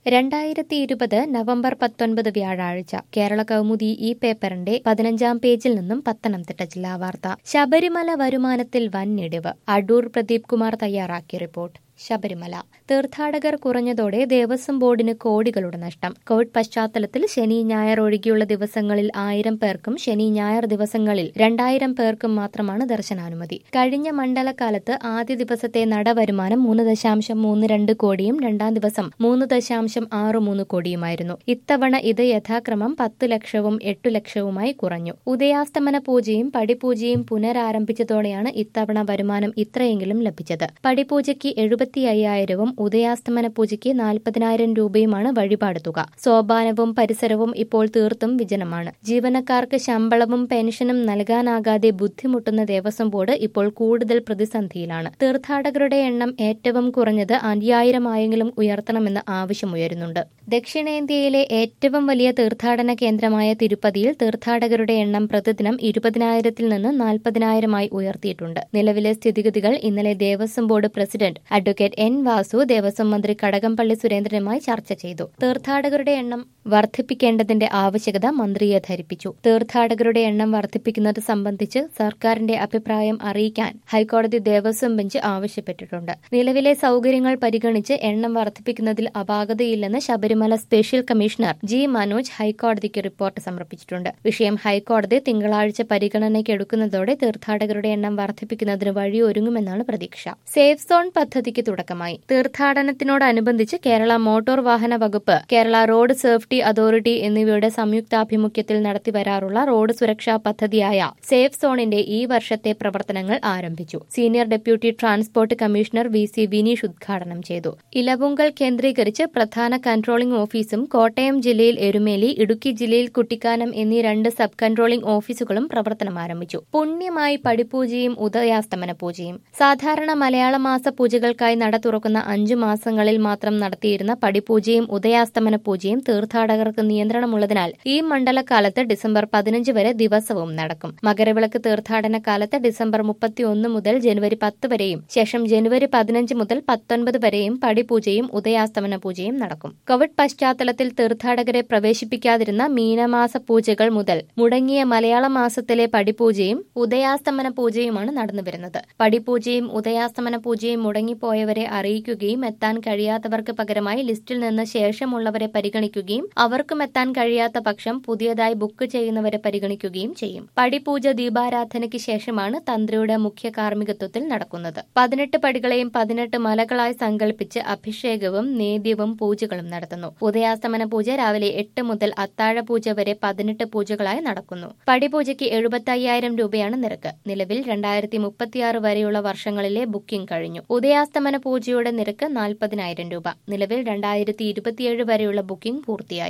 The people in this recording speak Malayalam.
രണ്ടായിരത്തി ഇരുപത് നവംബർ പത്തൊൻപത് വ്യാഴാഴ്ച കേരള കൗമുദി ഈ പേപ്പറിന്റെ പതിനഞ്ചാം പേജിൽ നിന്നും പത്തനംതിട്ട ജില്ലാ വാർത്ത ശബരിമല വരുമാനത്തിൽ വൻ ഇടിവ് അടൂർ പ്രദീപ് കുമാർ തയ്യാറാക്കിയ റിപ്പോർട്ട് ശബരിമല തീർത്ഥാടകർ കുറഞ്ഞതോടെ ദേവസ്വം ബോർഡിന് കോടികളുടെ നഷ്ടം കോവിഡ് പശ്ചാത്തലത്തിൽ ശനി ഞായർ ഒഴികെയുള്ള ദിവസങ്ങളിൽ ആയിരം പേർക്കും ശനി ഞായർ ദിവസങ്ങളിൽ രണ്ടായിരം പേർക്കും മാത്രമാണ് ദർശനാനുമതി കഴിഞ്ഞ മണ്ഡലകാലത്ത് ആദ്യ ദിവസത്തെ നടവരുമാനം മൂന്ന് ദശാംശം മൂന്ന് രണ്ട് കോടിയും രണ്ടാം ദിവസം മൂന്ന് ദശാംശം ആറ് മൂന്ന് കോടിയുമായിരുന്നു ഇത്തവണ ഇത് യഥാക്രമം പത്ത് ലക്ഷവും എട്ടു ലക്ഷവുമായി കുറഞ്ഞു ഉദയാസ്തമന പൂജയും പടിപൂജയും പുനരാരംഭിച്ചതോടെയാണ് ഇത്തവണ വരുമാനം ഇത്രയെങ്കിലും ലഭിച്ചത് പടിപൂജയ്ക്ക് എഴുപത്തി അയ്യായിരവും ഉദയാസ്തമന പൂജയ്ക്ക് നാൽപ്പതിനായിരം രൂപയുമാണ് വഴിപാട് തുക സോപാനവും പരിസരവും ഇപ്പോൾ തീർത്തും വിജനമാണ് ജീവനക്കാർക്ക് ശമ്പളവും പെൻഷനും നൽകാനാകാതെ ബുദ്ധിമുട്ടുന്ന ദേവസ്വം ബോർഡ് ഇപ്പോൾ കൂടുതൽ പ്രതിസന്ധിയിലാണ് തീർത്ഥാടകരുടെ എണ്ണം ഏറ്റവും കുറഞ്ഞത് അയ്യായിരമായെങ്കിലും ഉയർത്തണമെന്ന് ആവശ്യമുയരുന്നുണ്ട് ദക്ഷിണേന്ത്യയിലെ ഏറ്റവും വലിയ തീർത്ഥാടന കേന്ദ്രമായ തിരുപ്പതിയിൽ തീർത്ഥാടകരുടെ എണ്ണം പ്രതിദിനം ഇരുപതിനായിരത്തിൽ നിന്ന് നാൽപ്പതിനായിരമായി ഉയർത്തിയിട്ടുണ്ട് നിലവിലെ സ്ഥിതിഗതികൾ ഇന്നലെ Devaswom board president advocate N Vasu Devaswom മന്ത്രി കടകംപള്ളി സുരേന്ദ്രനുമായി ചർച്ച ചെയ്തു തീർത്ഥാടകരുടെ എണ്ണം വർദ്ധിപ്പിക്കേണ്ടതിന്റെ ആവശ്യകത മന്ത്രിയെ ധരിപ്പിച്ചു തീർത്ഥാടകരുടെ എണ്ണം വർദ്ധിപ്പിക്കുന്നത് സംബന്ധിച്ച് സർക്കാരിന്റെ അഭിപ്രായം അറിയിക്കാൻ ഹൈക്കോടതി ദേവസ്വം ബെഞ്ച് ആവശ്യപ്പെട്ടിട്ടുണ്ട് നിലവിലെ സൌകര്യങ്ങൾ പരിഗണിച്ച് എണ്ണം വർദ്ധിപ്പിക്കുന്നതിൽ അപാകതയില്ലെന്ന് Sabarimala special commissioner G Manoj ഹൈക്കോടതിക്ക് റിപ്പോർട്ട് സമർപ്പിച്ചിട്ടുണ്ട് വിഷയം ഹൈക്കോടതി തിങ്കളാഴ്ച പരിഗണനയ്ക്കെടുക്കുന്നതോടെ തീർത്ഥാടകരുടെ എണ്ണം വർദ്ധിപ്പിക്കുന്നതിന് വഴിയൊരുങ്ങുമെന്നാണ് പ്രതീക്ഷ സേഫ് സോൺ പദ്ധതിക്ക് തുടക്കമായി തീർത്ഥാടനത്തിനോടനുബന്ധിച്ച് കേരള മോട്ടോർ വാഹന വകുപ്പ് കേരള റോഡ് സേഫ്റ്റി അതോറിറ്റി എന്നിവയുടെ സംയുക്താഭിമുഖ്യത്തിൽ നടത്തിവരാറുള്ള റോഡ് സുരക്ഷാ പദ്ധതിയായ സേഫ് സോണിന്റെ ഈ വർഷത്തെ പ്രവർത്തനങ്ങൾ ആരംഭിച്ചു senior deputy transport commissioner V C Vineesh ഉദ്ഘാടനം ചെയ്തു ഇലവുങ്കൽ കേന്ദ്രീകരിച്ച് പ്രധാന കൺട്രോളിംഗ് ഓഫീസും കോട്ടയം ജില്ലയിൽ എരുമേലി ഇടുക്കി ജില്ലയിൽ കുട്ടിക്കാനം എന്നീ രണ്ട് സബ് കൺട്രോളിംഗ് ഓഫീസുകളും പ്രവർത്തനം ആരംഭിച്ചു പുണ്യമായി പടിപൂജയും ഉദയാസ്തമന പൂജയും സാധാരണ മലയാള മാസ പൂജകൾക്കായി നട തുറക്കുന്ന അഞ്ചു മാസങ്ങളിൽ മാത്രം നടത്തിയിരുന്ന പടിപൂജയും ഉദയാസ്തമന പൂജയും തീർത്ഥാടകർക്ക് നിയന്ത്രണമുള്ളതിനാൽ ഈ മണ്ഡലകാലത്ത് ഡിസംബർ പതിനഞ്ച് വരെ ദിവസവും നടക്കും മകരവിളക്ക് തീർത്ഥാടന കാലത്ത് ഡിസംബർ മുപ്പത്തിയൊന്ന് മുതൽ ജനുവരി പത്ത് വരെയും ശേഷം ജനുവരി പതിനഞ്ച് മുതൽ പത്തൊൻപത് വരെയും പടിപൂജയും ഉദയാസ്തമന പൂജയും നടക്കും കോവിഡ് പശ്ചാത്തലത്തിൽ തീർത്ഥാടകരെ പ്രവേശിപ്പിക്കാതിരുന്ന മീനമാസ പൂജകൾ മുതൽ മുടങ്ങിയ മലയാള മാസത്തിലെ പടിപൂജയും ഉദയാസ്തമന പൂജയുമാണ് നടന്നുവരുന്നത് പടിപൂജയും ഉദയാസ്തമന പൂജയും മുടങ്ങിപ്പോയവരെ അറിയിക്കുകയും എത്താൻ കഴിയാത്തവർക്ക് പകരമായി ലിസ്റ്റിൽ നിന്ന് ശേഷമുള്ളവരെ പരിഗണിക്കുകയും അവർക്കും എത്താൻ കഴിയാത്ത പക്ഷം പുതിയതായി ബുക്ക് ചെയ്യുന്നവരെ പരിഗണിക്കുകയും ചെയ്യും പടിപൂജ ദീപാരാധനയ്ക്ക് ശേഷമാണ് തന്ത്രിയുടെ മുഖ്യ കാർമ്മികത്വത്തിൽ നടക്കുന്നത് പതിനെട്ട് പടികളെയും പതിനെട്ട് മലകളായി സങ്കല്പിച്ച് അഭിഷേകവും നേദ്യവും പൂജകളും നടത്തുന്നു ഉദയാസ്തമന പൂജ രാവിലെ എട്ട് മുതൽ അത്താഴ പൂജ വരെ പതിനെട്ട് പൂജകളായി നടക്കുന്നു പടിപൂജയ്ക്ക് എഴുപത്തി അയ്യായിരം രൂപയാണ് നിരക്ക് നിലവിൽ രണ്ടായിരത്തി മുപ്പത്തിയാറ് വരെയുള്ള വർഷങ്ങളിലെ ബുക്കിംഗ് കഴിഞ്ഞു ഉദയാസ്തമന പൂജയുടെ നിരക്ക് നാൽപ്പതിനായിരം രൂപ നിലവിൽ രണ്ടായിരത്തി ഇരുപത്തിയേഴ് വരെയുള്ള ബുക്കിംഗ് പൂർത്തിയായി